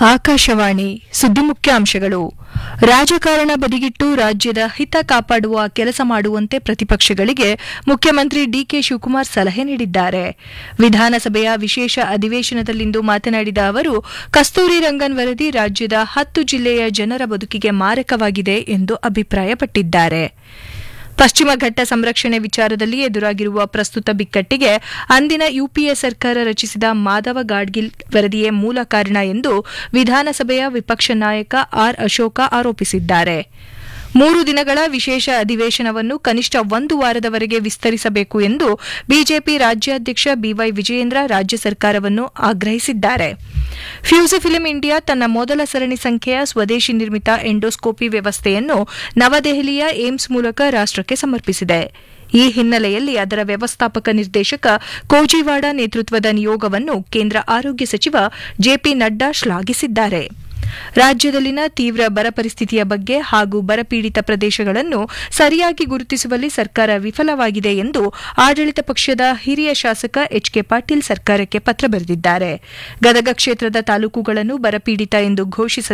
ಆಕಾಶವಾಣಿ ಸುದ್ದಿ ಮುಖ್ಯಾಂಶಗಳು ರಾಜಕಾರಣ ಬದಿಗಿಟ್ಟು ರಾಜ್ಯದ ಹಿತ ಕಾಪಾಡುವ ಕೆಲಸ ಮಾಡುವಂತೆ ಪ್ರತಿಪಕ್ಷಗಳಿಗೆ ಮುಖ್ಯಮಂತ್ರಿ ಡಿಕೆ ಶಿವಕುಮಾರ್ ಸಲಹೆ ನೀಡಿದ್ದಾರೆ ವಿಧಾನಸಭೆಯ ವಿಶೇಷ ಅಧಿವೇಶನದಲ್ಲಿಂದು ಮಾತನಾಡಿದ ಅವರು ಕಸ್ತೂರಿ ರಂಗನ್ ವರದಿ ರಾಜ್ಯದ ಹತ್ತು ಜಿಲ್ಲೆಯ ಜನರ ಬದುಕಿಗೆ ಮಾರಕವಾಗಿದೆ ಎಂದು ಅಭಿಪ್ರಾಯಪಟ್ಟಿದ್ದಾರೆ ಪಶ್ಚಿಮ ಘಟ್ಟ ಸಂರಕ್ಷಣೆ ವಿಚಾರದಲ್ಲಿ ಎದುರಾಗಿರುವ ಪ್ರಸ್ತುತ ಬಿಕ್ಕಟ್ಟಿಗೆ ಅಂದಿನ ಯುಪಿಎ ಸರ್ಕಾರ ರಚಿಸಿದ ಮಾಧವ ಗಾಡ್ಗಿಲ್ ವರದಿಯೇ ಮೂಲ ಕಾರಣ ಎಂದು ವಿಧಾನಸಭೆಯ ವಿಪಕ್ಷ ನಾಯಕ ಆರ್ ಅಶೋಕ ಆರೋಪಿಸಿದ್ದಾರೆ ಮೂರು ದಿನಗಳ ವಿಶೇಷ ಅಧಿವೇಶನವನ್ನು ಕನಿಷ್ಠ ಒಂದು ವಾರದವರೆಗೆ ವಿಸ್ತರಿಸಬೇಕು ಎಂದು ಬಿಜೆಪಿ ರಾಜ್ಯಾಧ್ಯಕ್ಷ ಬಿವೈ ವಿಜಯೇಂದ್ರ ರಾಜ್ಯ ಸರ್ಕಾರವನ್ನು ಆಗ್ರಹಿಸಿದ್ದಾರೆ ಫ್ಯೂಸಿಫಿಲ್ಮ್ ಇಂಡಿಯಾ ತನ್ನ ಮೊದಲ ಸರಣಿ ಸಂಖ್ಯೆಯ ಸ್ವದೇಶಿ ನಿರ್ಮಿತ ಎಂಡೋಸ್ಕೋಪಿ ವ್ಯವಸ್ಥೆಯನ್ನು ನವದೆಹಲಿಯ ಏಮ್ಸ್ ಮೂಲಕ ರಾಷ್ಟಕ್ಕೆ ಸಮರ್ಪಿಸಿದೆ ಈ ಹಿನ್ನೆಲೆಯಲ್ಲಿ ಅದರ ವ್ಯವಸ್ಥಾಪಕ ನಿರ್ದೇಶಕ ಕೋಜಿವಾಡ ನೇತೃತ್ವದ ನಿಯೋಗವನ್ನು ಕೇಂದ್ರ ಆರೋಗ್ಯ ಸಚಿವ ಜೆಪಿ ನಡ್ಡಾ ಶ್ಲಾಘಿಸಿದ್ದಾರೆ ರಾಜ್ಯದಲ್ಲಿನ ತೀವ್ರ ಬರ ಪರಿಸ್ಥಿತಿಯ ಬಗ್ಗೆ ಹಾಗೂ ಬರಪೀಡಿತ ಪ್ರದೇಶಗಳನ್ನು ಸರಿಯಾಗಿ ಗುರುತಿಸುವಲ್ಲಿ ಸರ್ಕಾರ ವಿಫಲವಾಗಿದೆ ಎಂದು ಆಡಳಿತ ಪಕ್ಷದ ಹಿರಿಯ ಶಾಸಕ ಎಚ್ ಕೆ ಪಾಟೀಲ್ ಸರ್ಕಾರಕ್ಕೆ ಪತ್ರ ಬರೆದಿದ್ದಾರೆ ಗದಗ ಕ್ಷೇತ್ರದ ತಾಲೂಕುಗಳನ್ನು ಬರಪೀಡಿತ ಎಂದು ಘೋಷಿಸ